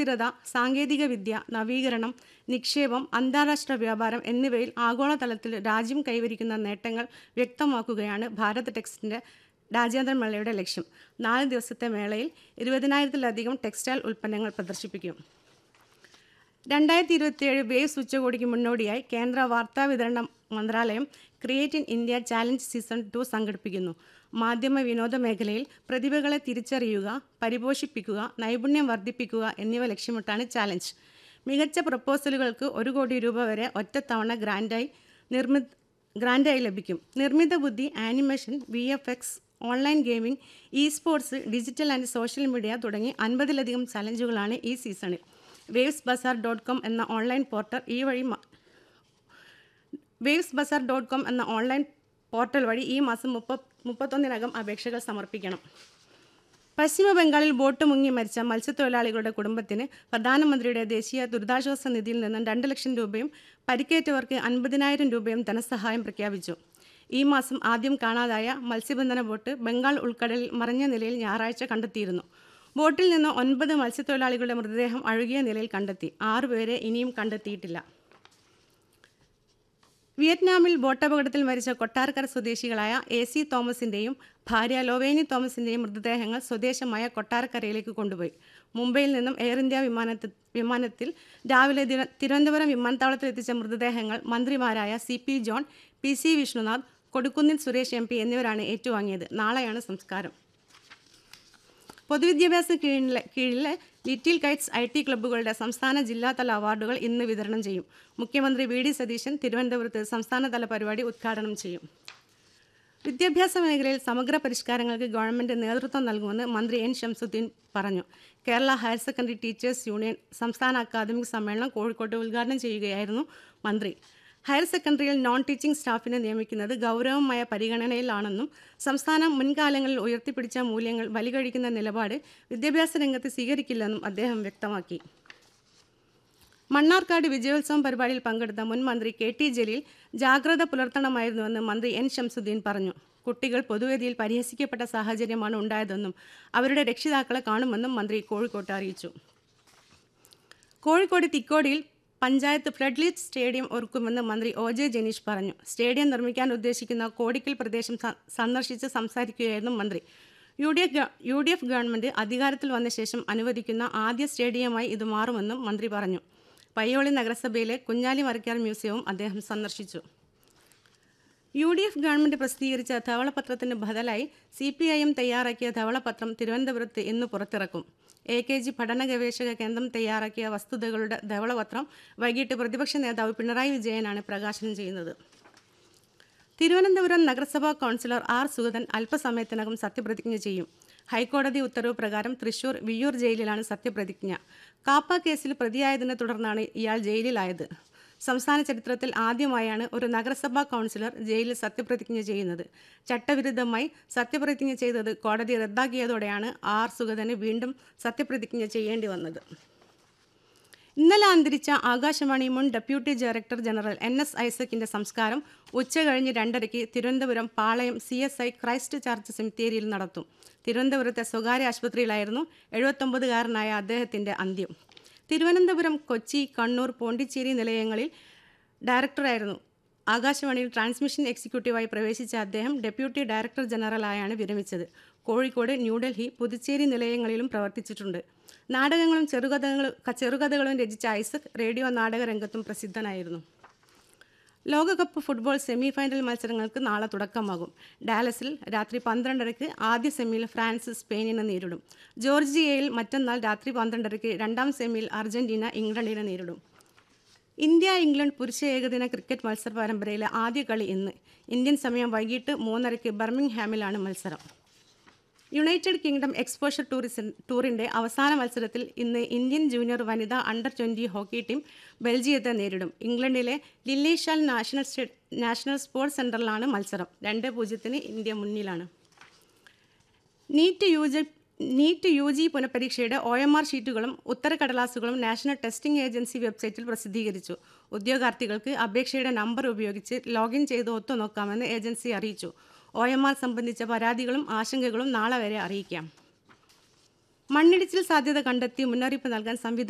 സുസ്ഥിരത സാങ്കേതികവിദ്യ നവീകരണം നിക്ഷേപം അന്താരാഷ്ട്ര വ്യാപാരം എന്നിവയിൽ ആഗോളതലത്തിൽ രാജ്യം കൈവരിക്കുന്ന നേട്ടങ്ങൾ വ്യക്തമാക്കുകയാണ് ഭാരത് ടെക്സിൻ്റെ രാജ്യാന്തര മേളയുടെ ലക്ഷ്യം നാല് ദിവസത്തെ മേളയിൽ ഇരുപതിനായിരത്തിലധികം ടെക്സ്റ്റൈൽ ഉൽപ്പന്നങ്ങൾ പ്രദർശിപ്പിക്കും രണ്ടായിരത്തി ഇരുപത്തിയേഴ് വേവ്സ് ഉച്ചകോടിക്ക് മുന്നോടിയായി കേന്ദ്ര വാർത്താ വിതരണ മന്ത്രാലയം create in India challenge season two സംഘടിപ്പിക്കുന്നു മാധ്യമ വിനോദ മേഖലയിൽ പ്രതിഭകളെ തിരിച്ചറിയുക പരിപോഷിപ്പിക്കുക നൈപുണ്യം വർദ്ധിപ്പിക്കുക എന്നിവ ലക്ഷ്യമിട്ടാണ് ചാലഞ്ച് മികച്ച പ്രപ്പോസലുകൾക്ക് ഒരു കോടി രൂപ വരെ ഒറ്റത്തവണ ഗ്രാൻഡായി നിർമ്മി ഗ്രാൻഡായി ലഭിക്കും നിർമ്മിത ബുദ്ധി animation V F X online gaming esports digital and social media തുടങ്ങി അൻപതിലധികം ചലഞ്ചുകളാണ് ഈ സീസണിൽ വേവ്സ് ബസാർ ഡോട്ട് കോം എന്ന ഓൺലൈൻ പോർട്ടൽ ഈ വഴി മ- വേവ്സ് ബസാർ ഡോട്ട് കോം എന്ന ഓൺലൈൻ പോർട്ടൽ വഴി ഈ മാസം മുപ്പ മുപ്പത്തൊന്നിനകം അപേക്ഷകൾ സമർപ്പിക്കണം പശ്ചിമ ബംഗാളിൽ ബോട്ട് മുങ്ങി മരിച്ച മത്സ്യത്തൊഴിലാളികളുടെ കുടുംബത്തിന് പ്രധാനമന്ത്രിയുടെ ദേശീയ ദുരിതാശ്വാസ നിധിയിൽ നിന്നും രണ്ട് ലക്ഷം രൂപയും പരിക്കേറ്റവർക്ക് അൻപതിനായിരം രൂപയും ധനസഹായം പ്രഖ്യാപിച്ചു ഈ മാസം ആദ്യം കാണാതായ മത്സ്യബന്ധന ബോട്ട് ബംഗാൾ ഉൾക്കടലിൽ മറഞ്ഞ നിലയിൽ ഞായറാഴ്ച കണ്ടെത്തിയിരുന്നു ബോട്ടിൽ നിന്ന് ഒൻപത് മത്സ്യത്തൊഴിലാളികളുടെ മൃതദേഹം അഴുകിയ നിലയിൽ കണ്ടെത്തി ആറുപേരെ ഇനിയും കണ്ടെത്തിയിട്ടില്ല വിയറ്റ്നാമിൽ ബോട്ടപകടത്തിൽ മരിച്ച കൊട്ടാരക്കര സ്വദേശികളായ എ സി തോമസിൻ്റെയും ഭാര്യ ലോവേനി തോമസിൻ്റെയും മൃതദേഹങ്ങൾ സ്വദേശമായ കൊട്ടാരക്കരയിലേക്ക് കൊണ്ടുപോയി മുംബൈയിൽ നിന്നും എയർ ഇന്ത്യ വിമാനത്തിൽ വിമാനത്തിൽ രാവിലെ തിരു- തിരുവനന്തപുരം വിമാനത്താവളത്തിൽ എത്തിച്ച മൃതദേഹങ്ങൾ മന്ത്രിമാരായ C P John P C Vishnunath Kodikunnil Suresh M P എന്നിവരാണ് ഏറ്റുവാങ്ങിയത് നാളെയാണ് സംസ്കാരം പൊതുവിദ്യാഭ്യാസ കീഴിലെ കീഴിലെ ലിറ്റിൽ കൈറ്റ്സ് ഐ ടി ക്ലബ്ബുകളുടെ സംസ്ഥാന ജില്ലാതല അവാർഡുകൾ ഇന്ന് വിതരണം ചെയ്യും മുഖ്യമന്ത്രി വി ഡി സതീശൻ തിരുവനന്തപുരത്ത് സംസ്ഥാനതല പരിപാടി ഉദ്ഘാടനം ചെയ്യും വിദ്യാഭ്യാസ മേഖലയിൽ സമഗ്ര പരിഷ്കാരങ്ങൾക്ക് ഗവൺമെന്റ് നേതൃത്വം നൽകുമെന്ന് മന്ത്രി എൻ ഷംസുദ്ദീൻ പറഞ്ഞു Kerala higher secondary teachers union സംസ്ഥാന അക്കാദമിക് സമ്മേളനം കോഴിക്കോട്ട് ഉദ്ഘാടനം ചെയ്യുകയായിരുന്നു മന്ത്രി ഹയർ സെക്കൻഡറിയിൽ നോൺ ടീച്ചിംഗ് സ്റ്റാഫിനെ നിയമിക്കുന്നത് ഗൗരവമായ പരിഗണനയിലാണെന്നും സംസ്ഥാനം മുൻകാലങ്ങളിൽ ഉയർത്തിപ്പിടിച്ച മൂല്യങ്ങൾ ബലികഴിക്കുന്ന നിലപാട് വിദ്യാഭ്യാസ രംഗത്ത് സ്വീകരിക്കില്ലെന്നും അദ്ദേഹം വ്യക്തമാക്കി മണ്ണാർക്കാട് വിജയോത്സവം പരിപാടിയിൽ പങ്കെടുത്ത മുൻ മന്ത്രി കെ ടി ജലീൽ ജാഗ്രത പുലർത്തണമായിരുന്നുവെന്ന് മന്ത്രി എൻ ഷംസുദ്ദീൻ പറഞ്ഞു കുട്ടികൾ പൊതുവേദിയിൽ പരിഹസിക്കപ്പെട്ട സാഹചര്യമാണ് ഉണ്ടായതെന്നും അവരുടെ രക്ഷിതാക്കളെ കാണുമെന്നും മന്ത്രി കോഴിക്കോട്ട് അറിയിച്ചു കോഴിക്കോട് തിക്കോടിയിൽ പഞ്ചായത്ത് ഫ്ലഡ്ലിറ്റ് സ്റ്റേഡിയം ഒരുക്കുമെന്ന് മന്ത്രി ഒ ജെ ജനീഷ് പറഞ്ഞു സ്റ്റേഡിയം നിർമ്മിക്കാൻ ഉദ്ദേശിക്കുന്ന കോടിക്കൽ പ്രദേശം സ- സന്ദർശിച്ച് സംസാരിക്കുകയായിരുന്നു മന്ത്രി യു ഡി എഫ് ഗവ- യു ഡി എഫ് ഗവൺമെന്റ് അധികാരത്തിൽ വന്ന ശേഷം അനുവദിക്കുന്ന ആദ്യ സ്റ്റേഡിയമായി ഇത് മാറുമെന്നും മന്ത്രി പറഞ്ഞു പയ്യോളി നഗരസഭയിലെ കുഞ്ഞാലി മരക്കാർ മ്യൂസിയവും അദ്ദേഹം സന്ദർശിച്ചു യു ഡി എഫ് ഗവൺമെന്റ് പ്രസിദ്ധീകരിച്ച ധവളപത്രത്തിന് ബദലായി സി പി ഐ എം തയ്യാറാക്കിയ ധവളപത്രം തിരുവനന്തപുരത്ത് ഇന്ന് പുറത്തിറക്കും എ കെ ജി പഠന ഗവേഷക കേന്ദ്രം തയ്യാറാക്കിയ വസ്തുതകളുടെ ധവളപത്രം വൈകിട്ട് പ്രതിപക്ഷ നേതാവ് പിണറായി വിജയനാണ് പ്രകാശനം ചെയ്യുന്നത് തിരുവനന്തപുരം നഗരസഭാ കൗൺസിലർ ആർ സുഗതൻ അല്പസമയത്തിനകം സത്യപ്രതിജ്ഞ ചെയ്യും ഹൈക്കോടതി ഉത്തരവ് പ്രകാരം തൃശൂർ വിയ്യൂർ ജയിലിലാണ് സത്യപ്രതിജ്ഞ കാപ്പ കേസിൽ പ്രതിയായതിനെ തുടർന്നാണ് ഇയാൾ ജയിലിലായത് സംസ്ഥാന ചരിത്രത്തിൽ ആദ്യമായാണ് ഒരു നഗരസഭാ കൗൺസിലർ ജയിലിൽ സത്യപ്രതിജ്ഞ ചെയ്യുന്നത് ചട്ടവിരുദ്ധമായി സത്യപ്രതിജ്ഞ ചെയ്തത് കോടതി റദ്ദാക്കിയതോടെയാണ് ആർ സുഗതന് വീണ്ടും സത്യപ്രതിജ്ഞ ചെയ്യേണ്ടി വന്നത് ഇന്നലെ അന്തരിച്ച ആകാശവാണി മുൻ deputy director general N S ഐസക്കിന്റെ സംസ്കാരം ഉച്ചകഴിഞ്ഞ് രണ്ടരയ്ക്ക് Thiruvananthapuram Palayam C S I Christ church സെമിത്തേരിയിൽ നടത്തും തിരുവനന്തപുരത്തെ സ്വകാര്യ ആശുപത്രിയിലായിരുന്നു എഴുപത്തൊമ്പതുകാരനായ അദ്ദേഹത്തിന്റെ അന്ത്യം തിരുവനന്തപുരം കൊച്ചി കണ്ണൂർ പോണ്ടിച്ചേരി നിലയങ്ങളിൽ ഡയറക്ടറായിരുന്നു ആകാശവാണിയിൽ ട്രാൻസ്മിഷൻ എക്സിക്യൂട്ടീവായി പ്രവേശിച്ച അദ്ദേഹം ഡെപ്യൂട്ടി ഡയറക്ടർ ജനറലായാണ് വിരമിച്ചത് കോഴിക്കോട് ന്യൂഡൽഹി പുതുച്ചേരി നിലയങ്ങളിലും പ്രവർത്തിച്ചിട്ടുണ്ട് നാടകങ്ങളും ചെറുകഥകളും ചെറുകഥകളും രചിച്ച ഐസക് റേഡിയോ നാടക രംഗത്തും പ്രസിദ്ധനായിരുന്നു ലോകകപ്പ് ഫുട്ബോൾ സെമി ഫൈനൽ മത്സരങ്ങൾക്ക് നാളെ തുടക്കമാകും ഡാലസിൽ രാത്രി പന്ത്രണ്ടരയ്ക്ക് ആദ്യ സെമിയിൽ ഫ്രാൻസ് സ്പെയിനിനെ നേരിടും ജോർജിയയിൽ മറ്റന്നാൾ രാത്രി പന്ത്രണ്ടരയ്ക്ക് രണ്ടാം സെമിയിൽ അർജന്റീന ഇംഗ്ലണ്ടിനെ നേരിടും ഇന്ത്യ ഇംഗ്ലണ്ട് പുരുഷ ഏകദിന ക്രിക്കറ്റ് മത്സര പരമ്പരയിലെ ആദ്യ കളി ഇന്ന് ഇന്ത്യൻ സമയം വൈകിട്ട് മൂന്നരയ്ക്ക് ബർമിംഗ്ഹാമിലാണ് മത്സരം യുണൈറ്റഡ് കിങ്ഡം എക്സ്പോഷർ ടൂറിസം ടൂറിന്റെ അവസാന മത്സരത്തിൽ ഇന്ന് ഇന്ത്യൻ ജൂനിയർ വനിതാ അണ്ടർ ട്വന്റി ഹോക്കി ടീം ബെൽജിയത്തെ നേരിടും ഇംഗ്ലണ്ടിലെ ലില്ലിഷാൽ നാഷണൽ സ്റ്റേ- നാഷണൽ സ്പോർട്സ് സെന്ററിലാണ് മത്സരം രണ്ട് പൂജ്യത്തിന് ഇന്ത്യ മുന്നിലാണ് NEET U G NEET U G പുനഃപരീക്ഷയുടെ ഒ എം ആർ ഷീറ്റുകളും ഉത്തരക്കടലാസുകളും നാഷണൽ ടെസ്റ്റിംഗ് ഏജൻസി വെബ്സൈറ്റിൽ പ്രസിദ്ധീകരിച്ചു ഉദ്യോഗാർത്ഥികൾക്ക് അപേക്ഷയുടെ നമ്പർ ഉപയോഗിച്ച് ലോഗിൻ ചെയ്ത് ഒത്തുനോക്കാമെന്ന് ഏജൻസി അറിയിച്ചു ഒ എം ആർ സംബന്ധിച്ച പരാതികളും ആശങ്കകളും നാളെ വരെ അറിയിക്കാം മണ്ണിടിച്ചിൽ സാധ്യത കണ്ടെത്തി മുന്നറിയിപ്പ് നൽകാൻ സംവിധാനം